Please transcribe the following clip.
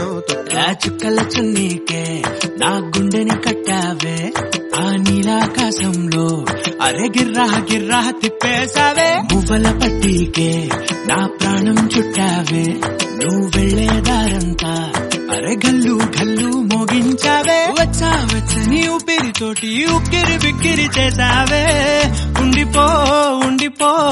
ఆ చుక్కల చున్నీకే నా గుండెని కట్టావే ఆ నీలాకాశంలో అరే గిర్రా గిర్రా తిప్పేశావే మువ్వల పట్టీకే నా ప్రాణం చుట్టావే నువ్వు వెళ్లే దారంతా అరే గల్లు గల్లు మోగించావే వచ్చా వచ్చని ఊపిరితోటి ఉక్కిరి బిక్కిరి చేసావే ఉండిపో ఉండిపో